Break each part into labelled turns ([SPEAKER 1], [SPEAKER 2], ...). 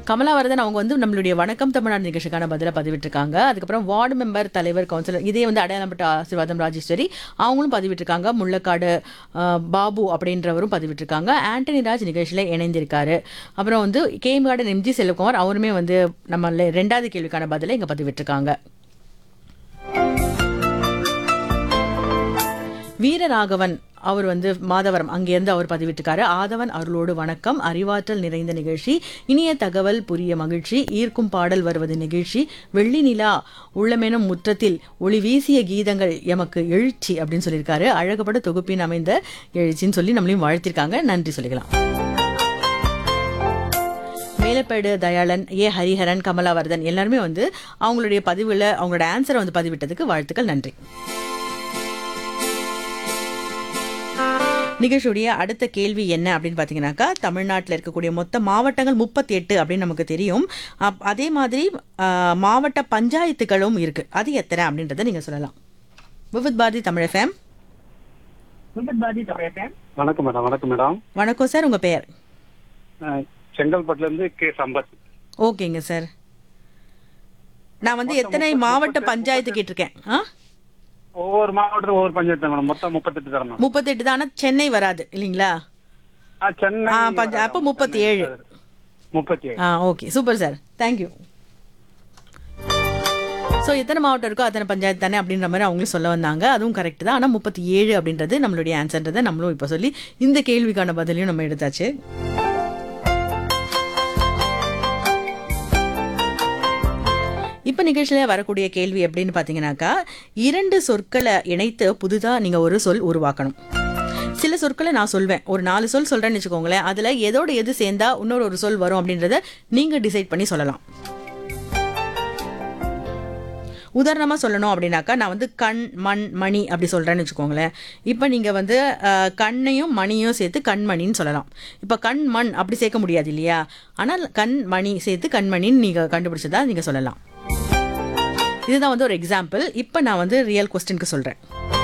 [SPEAKER 1] கமலாவரதன் அவங்க வந்து நம்மளுடைய வணக்கம் தமிழ்நாடு நிகழ்ச்சிக்கான பதிலை பதிவிட்டிருக்காங்க அதுக்கப்புறம் வார்டு மெம்பர் தலைவர் கவுன்சிலர் இதே வந்து அடையாளப்பட்ட ஆசீர்வாதம் ராஜேஸ்வரி அவங்களும் பதிவிட்டிருக்காங்க முள்ளக்காடு அஹ், பாபு அப்படின்றவரும் பதிவிட்டிருக்காங்க ஆண்டனி ராஜ் நிகழ்ச்சியில் இணைந்திருக்காரு அப்புறம் வந்து கேம் கார்டன் எம்ஜி செல்வகுமார் அவருமே வந்து நம்ம ரெண்டாவது கேள்விக்கான பதிலை இங்கே பதிவிட்டிருக்காங்க வீரராகவன் அவர் வந்து மாதவரம் அங்கேருந்து அவர் பதிவிட்டிருக்காரு ஆதவன் அருளோடு வணக்கம் அறிவாற்றல் நிறைந்த நிகழ்ச்சி இனிய தகவல் புரிய மகிழ்ச்சி ஈர்க்கும் பாடல் வருவது நிகழ்ச்சி வெள்ளி நிலா உள்ளமெனும் முற்றத்தில் ஒளி வீசிய கீதங்கள் எமக்கு எழுச்சி அப்படின்னு சொல்லியிருக்காரு அழகப்பட தொகுப்பின் அமைந்த எழுச்சின்னு சொல்லி நம்மளையும் வாழ்த்திருக்காங்க நன்றி சொல்லிக்கலாம் மேலப்பேடு தயாளன் ஏ ஹரிஹரன் கமலாவர்தன் எல்லாருமே வந்து அவங்களுடைய பதிவில் அவங்களோட ஆன்சரை வந்து பதிவிட்டதுக்கு வாழ்த்துக்கள் நன்றி நிகழ்ச்சியுடைய அடுத்த கேள்வி என்ன அப்படின்னு பார்த்தீங்கன்னாக்கா தமிழ்நாட்டில் இருக்கக்கூடிய மொத்த மாவட்டங்கள் முப்பத்தி எட்டு அப்படின்னு நமக்கு தெரியும் அப்- அதே மாதிரி ஆ, மாவட்ட பஞ்சாயத்துகளும் இருக்கு அது எத்தனை அப்படின்றத நீங்க சொல்லலாம் விவித் பாரதி தமிழ் எஃப்எம்
[SPEAKER 2] வணக்கம் மேடம் வணக்கம் மேடம்
[SPEAKER 1] வணக்கம் சார் உங்க பெயர்
[SPEAKER 2] அஹ், செங்கல்பட்டுல இருந்து கே சம்பத்
[SPEAKER 1] ஓகேங்க சார் நான் வந்து எத்தனை மாவட்ட பஞ்சாயத்து கேட்டிருக்கேன் ஆ
[SPEAKER 2] ஒவ்வொரு மாவட்டத்துல ஒவ்வொரு பஞ்சாயத்து மேடம் மொத்தம் முப்பத்தெட்டு தரம் மேடம்
[SPEAKER 1] முப்பத்தெட்டு தான் ஆனா சென்னை வராது இல்லைங்களா
[SPEAKER 2] ஆ, சென்னை
[SPEAKER 1] ஆ, பஞ்ச- அப்ப முப்பத்தி ஏழு.
[SPEAKER 2] முப்பத்தி ஏழு
[SPEAKER 1] ஆ okay super sir thank you so எத்தனை மாவட்டம் இருக்கோ அத்தனை பஞ்சாயத்து தானே அப்படின்ற மாதிரி அவங்களும் சொல்ல வந்தாங்க அதுவும் கரெக்ட் தான் ஆனால் முப்பத்தி ஏழு அப்படின்றது நம்மளுடைய ஆன்சர்ன்றதை நம்மளும் இப்போ சொல்லி இந்த கேள்விக்கான பதிலையும் நம்ம எடுத்தாச்சு இப்போ நிகழ்ச்சியில் வரக்கூடிய கேள்வி எப்படின்னு பார்த்தீங்கன்னாக்கா இரண்டு சொற்களை இணைத்து புதுதாக நீங்கள் ஒரு சொல் உருவாக்கணும் சில சொற்களை நான் சொல்வேன் ஒரு நாலு சொல் சொல்கிறேன்னு வச்சுக்கோங்களேன் அதில் எதோட எது சேர்ந்தா இன்னொரு ஒரு சொல் வரும் அப்படின்றத நீங்கள் டிசைட் பண்ணி சொல்லலாம் உதாரணமாக சொல்லணும் அப்படின்னாக்கா நான் வந்து கண் மண் மணி அப்படி சொல்கிறேன்னு வச்சுக்கோங்களேன் இப்போ நீங்கள் வந்து அஹ், கண்ணையும் மணியும் சேர்த்து கண்மணின்னு சொல்லலாம் இப்போ கண் மண் அப்படி சேர்க்க முடியாது இல்லையா ஆனால் கண் மணி சேர்த்து கண்மணின்னு நீங்கள் கண்டுபிடிச்சதா நீங்கள் சொல்லலாம் இதுதான் வந்து ஒரு எக்ஸாம்பிள் இப்போ நான் வந்து ரியல் கொஸ்டினுக்கு சொல்கிறேன்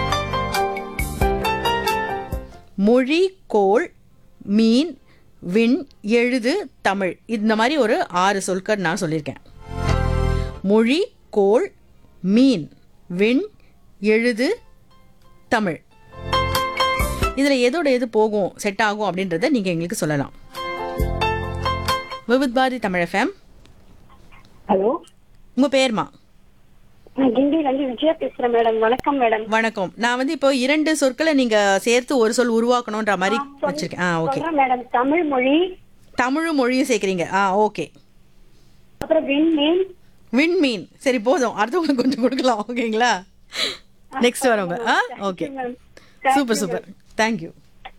[SPEAKER 1] மொழி கோள் மீன் விண் எழுது தமிழ் இந்த மாதிரி ஒரு ஆறு சொற்கள் நான் சொல்லியிருக்கேன் மொழி கோள் மீன் விண் எழுது தமிழ் இதில் எதோட எது போகும் செட் ஆகும் அப்படின்றத நீங்கள் எங்களுக்கு சொல்லலாம் விவித் பாரதி தமிழ் எஃப்எம்
[SPEAKER 3] ஹலோ
[SPEAKER 1] உங்கள் பேர்மா
[SPEAKER 3] நான் கிண்டில இருந்து விஜயா பேசுறேன் மேடம் வணக்கம் மேடம்
[SPEAKER 1] வணக்கம் நான் வந்து இப்போ இரண்டு சொற்களை நீங்கள் சேர்த்து ஒரு சொல் உருவாக்கணுன்ற மாதிரி வச்சிருக்கேன் ஆ ஓகே
[SPEAKER 3] சொல்றேன் மேடம் தமிழ் மொழி
[SPEAKER 1] தமிழும் மொழியும் சேர்க்குறீங்க ஆ ஓகே
[SPEAKER 3] அப்புறம் விண்மீன்
[SPEAKER 1] விண்மீன் சரி போதும் அடுத்தவங்களுக்கு கொஞ்சம் கொடுக்கலாம் ஓகேங்களா நெக்ஸ்ட் வரவங்க ஆ ஓகே சூப்பர் சூப்பர் தேங்க்யூ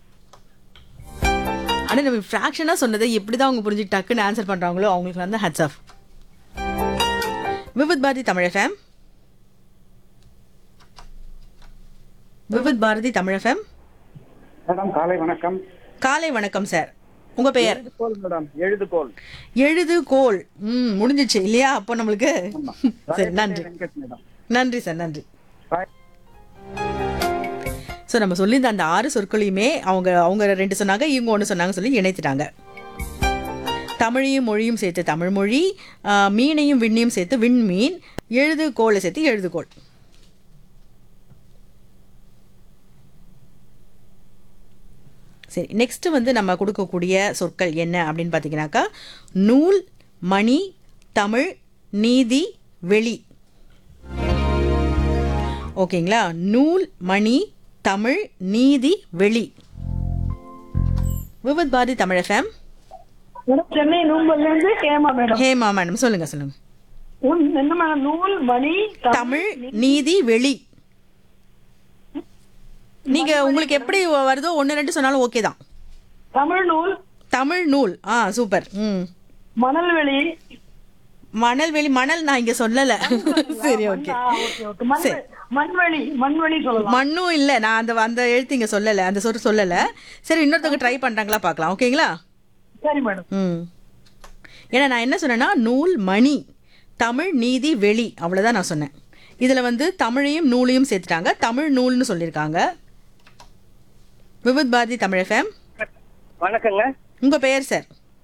[SPEAKER 1] ஆனால் நம்ம ஃப்ராக்ஷனாக சொன்னதை எப்படி தான் அவங்க புரிஞ்சு டக்குன்னு ஆன்சர் பண்ணுறாங்களோ அவங்களுக்கு வந்து hats off Vividh Bharati Tamil FM Vividh Bharati Tamil FM
[SPEAKER 2] madam காலை வணக்கம்
[SPEAKER 1] காலை வணக்கம் சார் உங்கள் பெயர்
[SPEAKER 2] எழுதுகோள் மேடம் எழுதுகோள்
[SPEAKER 1] எழுது கோல் ம் முடிஞ்சிச்சு இல்லையா அப்போ நம்மளுக்கு சரி நன்றி
[SPEAKER 2] வெங்கட் மேடம்
[SPEAKER 1] நன்றி சார் நன்றி
[SPEAKER 2] Bye.
[SPEAKER 1] ஸோ நம்ம சொல்லியிருந்த அந்த ஆறு சொற்களையுமே அவங்க அவங்க ரெண்டு சொன்னாங்க இவங்க ஒன்று சொன்னாங்க சொல்லி இணைத்துட்டாங்க தமிழையும் மொழியும் சேர்த்து தமிழ் மொழி ஆ, மீனையும் விண்ணையும் சேர்த்து விண்மீன் எழுது கோலை சேர்த்து எழுதுகோள் சரி நெக்ஸ்ட் வந்து நம்ம கொடுக்கக்கூடிய சொற்கள் என்ன அப்படின்னு பார்த்தீங்கன்னாக்கா நூல் மணி தமிழ் நீதி வெளி ஓகேங்களா நூல் மணி தமிழ் நீதி வெளி விவித் பாரதி தமிழ் எஃப்எம்
[SPEAKER 3] மேடம் சென்னை நூம்பல்ல இருந்து ஹேமா மேடம்
[SPEAKER 1] ஹேமா மேடம் சொல்லுங்க சொல்லுங்க
[SPEAKER 3] உன் என்ன மேடம் நூல் மணி
[SPEAKER 1] தமிழ் நீதி வெளி நீங்க உங்களுக்கு எப்படி வருதோ ஒன்று ரெண்டு சொன்னாலும் ஓகே தான்
[SPEAKER 3] தமிழ் நூல்
[SPEAKER 1] தமிழ் நூல் ஆ சூப்பர் ம்
[SPEAKER 3] மணல்வெளி
[SPEAKER 1] மணல் வெளி மணல் நான் இங்க சொல்லல சரி ஓகே
[SPEAKER 3] ஆ, okay, okay. மண்- மண்வெளி மண்வெளி சொல்லலாம்
[SPEAKER 1] மண்ணும் இல்ல நான் அந்த அந்த எழுத்து இங்க சொல்லல அந்த சொல் சொல்லல சரி இன்னொருத்தவங்க ட்ரை பண்றாங்களா பார்க்கலாம் ஓகேங்களா
[SPEAKER 3] சரி மேடம்
[SPEAKER 1] ம் ஏன்னா நான் என்ன சொன்னேன்னா நூல் மணி தமிழ் நீதி வெளி அவ்வளோதான் நான் சொன்னேன் இதில் வந்து தமிழையும் நூலையும் சேர்த்துட்டாங்க தமிழ் நூல்னு சொல்லியிருக்காங்க விவித் பாரதி தமிழ் எஃப்எம்
[SPEAKER 4] வணக்கங்க
[SPEAKER 1] உங்கள் பெயர் சார்